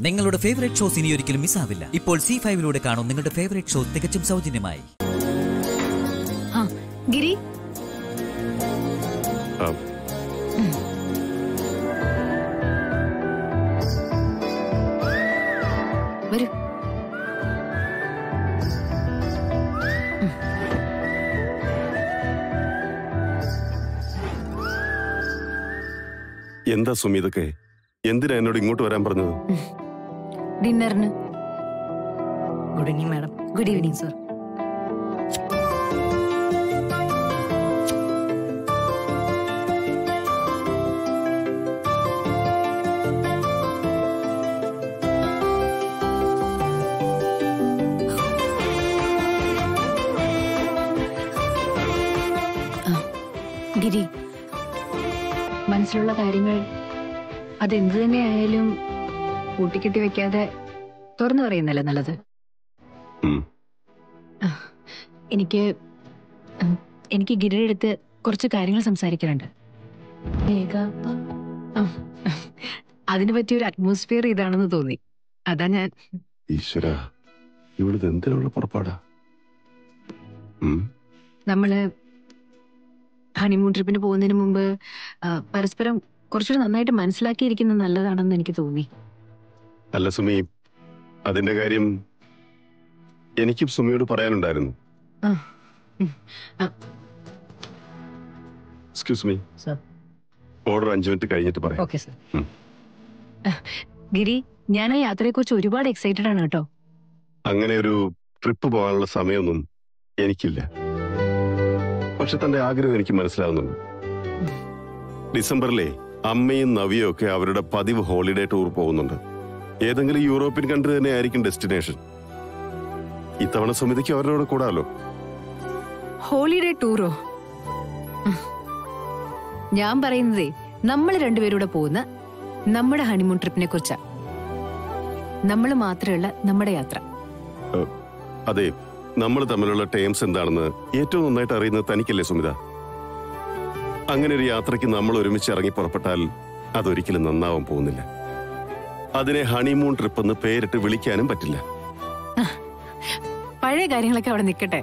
നിങ്ങളുടെ favourite shows ഇനി ഒരിക്കലും മിസ്സാവില്ല ഇപ്പോൾ സി ഫൈവിലൂടെ കാണും നിങ്ങളുടെ ഫേവറേറ്റ് ഷോ തികച്ചും സൗജന്യമായി ആ ഗിരി ആ, വരൂ എന്താ സുമി ഇതൊക്കെ എന്തിനാ എന്നോട് ഇങ്ങോട്ട് വരാൻ പറഞ്ഞത് ഡിന്നറിന് good evening madam good evening sir Giri മനസ്സിലുള്ള കാര്യങ്ങൾ അതെന്ത് തന്നെയായാലും കൂട്ടിക്കെട്ടി വെക്കാതെ തുറന്നു പറയുന്നല്ലേ നല്ലത് ഉം. എനിക്ക് ഉം, എനിക്ക് ഗിരിയുടെ അടുത്ത് കുറച്ച് കാര്യങ്ങൾ സംസാരിക്കാനുണ്ട് വേഗ ആ, അതിന് പറ്റിയ ഒരു അറ്റ്മോസ്ഫിയർ ഇതാണെന്ന് തോന്നി അതാ ഞാൻ ഈശ്വര ഇവിടുത്തെ എന്തിനുള്ള പുറപ്പാടാ ഉം, നമ്മള് ഹണിമൂൺ ട്രിപ്പിന് പോകുന്നതിന് മുമ്പ് ആ, പരസ്പരം കുറച്ചുകൂടി നന്നായിട്ട് മനസ്സിലാക്കിയിരിക്കുന്നത് നല്ലതാണെന്ന് എനിക്ക് തോന്നി അല്ല സുമി അതിന്റെ കാര്യം എനിക്കും സുമിയോട് പറയാനുണ്ടായിരുന്നു ആ, ഉം, ആ. Excuse me Sir. ഓർഡർ അഞ്ചു മിനിറ്റ് കഴിഞ്ഞിട്ട് പറയാം ഓക്കെ സർ ഗിരി ഞാൻ ആ യാത്രയെക്കുറിച്ച് ഒരുപാട് എക്സൈറ്റഡ് ആണ് കേട്ടോ അങ്ങനെ ഒരു ട്രിപ്പ് പോകാനുള്ള സമയമൊന്നും എനിക്കില്ല പക്ഷെ തന്റെ ആഗ്രഹം എനിക്ക് മനസ്സിലാവുന്നുണ്ട് ഡിസംബറിലെ അമ്മയും നവിയും ഒക്കെ അവരുടെ പതിവ് ഹോളിഡേ ടൂർ പോകുന്നുണ്ട് ഏതെങ്കിലും യൂറോപ്യൻ കൺട്രി തന്നെ ആയിരിക്കും ഡെസ്റ്റിനേഷൻ ഇത്തവണ സുമിതയ്ക്ക് അവരുടെ കൂടാലോ ഹോളിഡേ ടൂറോ ഞാൻ പറയുന്നതേ നമ്മൾ രണ്ടുപേരൂടെ പോകുന്ന നമ്മുടെ ഹണിമൂൺ ട്രിപ്പിനെ കുറിച്ചാ നമ്മൾ മാത്രമുള്ള നമ്മുടെ യാത്ര അതെ നമ്മൾ തമ്മിലുള്ള ടേംസ് എന്താണെന്ന് ഏറ്റവും നന്നായിട്ട് അറിയുന്നത് തനിക്കല്ലേ സുമിത അങ്ങനെ ഒരു യാത്രയ്ക്ക് നമ്മൾ ഒരുമിച്ച് ഇറങ്ങി പുറപ്പെട്ടാൽ അതൊരിക്കലും നന്നാവാൻ പോകുന്നില്ല അതിനെ ഹണിമൂൺ ട്രിപ്പ് എന്ന് പേരിട്ട് വിളിക്കാനും പറ്റില്ല പഴയ കാര്യങ്ങളൊക്കെ അവിടെ നിൽക്കട്ടെ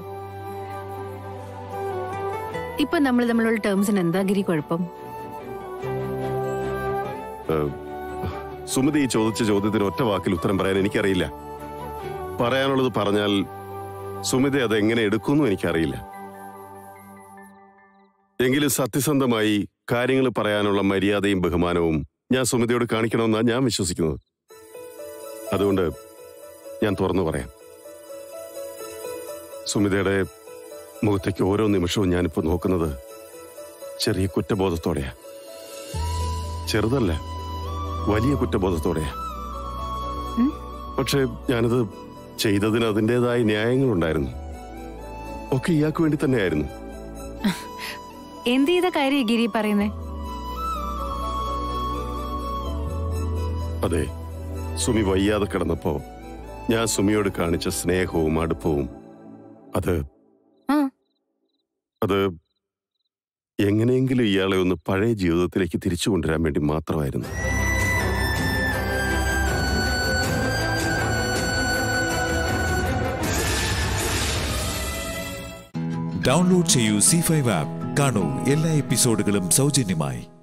ഇപ്പൊ നമ്മൾ തമ്മിലുള്ള ടേംസിന് എന്താ ഗിരി കുഴപ്പം ഏഹ്, സുമതി ഈ ചോദിച്ച ചോദ്യത്തിന് ഒറ്റ വാക്കിൽ ഉത്തരം പറയാൻ എനിക്കറിയില്ല പറയാനുള്ളത് പറഞ്ഞാൽ സുമിത അത് എങ്ങനെ എടുക്കുമെന്നും എനിക്കറിയില്ല എങ്കിലും സത്യസന്ധമായി കാര്യങ്ങൾ പറയാനുള്ള മര്യാദയും ബഹുമാനവും ഞാൻ സുമിതയോട് കാണിക്കണമെന്നാണ് ഞാൻ വിശ്വസിക്കുന്നത് അതുകൊണ്ട് ഞാൻ തുറന്നു പറയാം സുമിതയുടെ മുഖത്തേക്ക് ഓരോ നിമിഷവും ഞാനിപ്പോ നോക്കുന്നത് ചെറിയ കുറ്റബോധത്തോടെയാ ചെറുതല്ല വലിയ കുറ്റബോധത്തോടെയാ ഉം? പക്ഷെ ഞാനത് ചെയ്തതിന് അതിൻ്റെതായ ന്യായങ്ങളുണ്ടായിരുന്നു ഒക്കെ ഇയാൾക്ക് വേണ്ടി തന്നെയായിരുന്നു എന്ത് ചെയ്ത കാര്യം ഗിരി പറയുന്നേ അതെ സുമി വയ്യാതെ കിടന്നപ്പോ ഞാൻ സുമിയോട് കാണിച്ച സ്നേഹവും അടുപ്പവും അത് ആ. അത് എങ്ങനെയെങ്കിലും ഇയാളെ ഒന്ന് പഴയ ജീവിതത്തിലേക്ക് തിരിച്ചു കൊണ്ടുവരാൻ വേണ്ടി മാത്രമായിരുന്നു ഡൗൺലോഡ് ചെയ്യൂ സി ഫൈവ് ആപ്പ് കാണൂ എല്ലാ എപ്പിസോഡുകളും സൗജന്യമായി